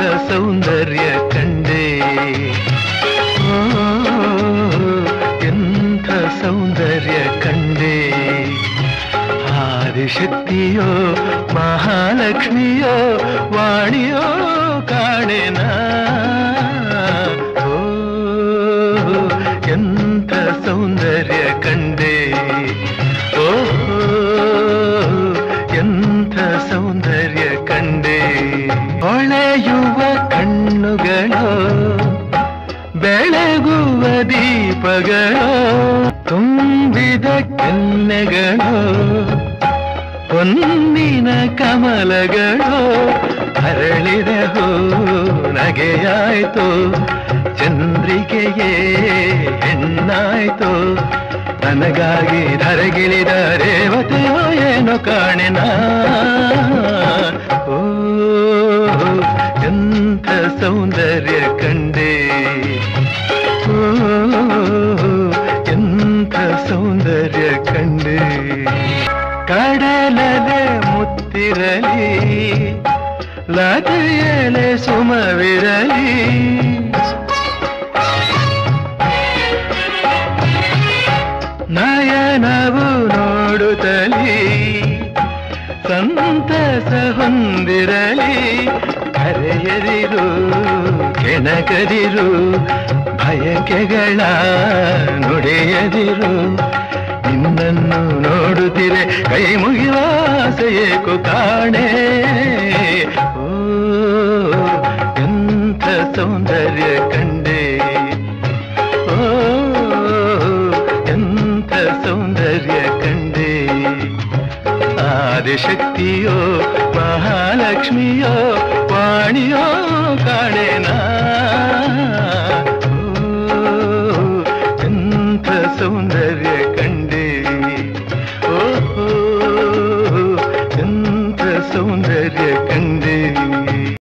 ಸೌಂದರ್ಯ ಕಂಡೆ ಓ, ಎಂಥ ಸೌಂದರ್ಯ ಕಂಡೆ ಆದಿಶಕ್ತಿಯೋ ಮಹಾಲಕ್ಷ್ಮಿಯೋ ವಾಣಿಯೋ ಕಾಣೆನ ಓ ಎಂಥ ಸೌಂದರ್ಯ ಕಂಡೆ ಓ ಎಂಥ ಸೌಂದರ್ಯ ಕಂಡೆ ಹೊಳೆಯುವ ಕಣ್ಣುಗಳು ಬೆಳಗುವ ದೀಪಗಳು ತುಂಬಿದ ಕೆನ್ನೆಗಳು ಹೊನ್ನಿನ ಕಮಲಗಳು ಅರಳಿದ ಹೂ ನಗೆಯಾಯ್ತು ಚಂದ್ರಿಕೆಯೇ ಹೆಣ್ಣಾಯ್ತು ನನಗಾಗಿ ಧರೆಗಿಳಿದ ರೇವತೆಯೋ ಏನೋ ಕಾಣೆನ ಓ ಎಂಥ ಸೌಂದರ್ಯ ಕಂಡೆ ಓ ಎಂಥ ಸೌಂದರ್ಯ ಕಂಡೆ ಕಡಲಲೆ ಮುತ್ತಿರಲಿ ಲತೆಯಲೆ ಸುಮವಿರಲಿ ನಯನವು ನೋಡುತ್ತಲಿ ಸಂತಸ ಹೊಂದಿರಲಿ ಕರೆಯದಿರು ಕೆಣಕದಿರು ಭಯಕೆಗಳ ನುಡಿಯದಿರು ನಿನ್ನನ್ನು ನೋಡುತ್ತಿರೆ ಕೈ ಮುಗಿಯುವ ಆಸೆ ಏಕೋ ಕಾಣೆ ಓ ಎಂಥ ಸೌಂದರ್ಯ ಕಂಡೆ ಓ ಎಂಥ ಸೌಂದರ್ಯ ಕಂಡೆ ಆದಿಶಕ್ತಿಯೋ ಮಹಾಲಕ್ಷ್ಮಿಯೋ ವಾಣಿಯೋ ಕಾಣೆನ ಓ, ಎಂಥ ಸೌಂದರ್ಯ ಕಂಡೆ ಓ ಎಂಥ ಸೌಂದರ್ಯ ಕಂಡೆ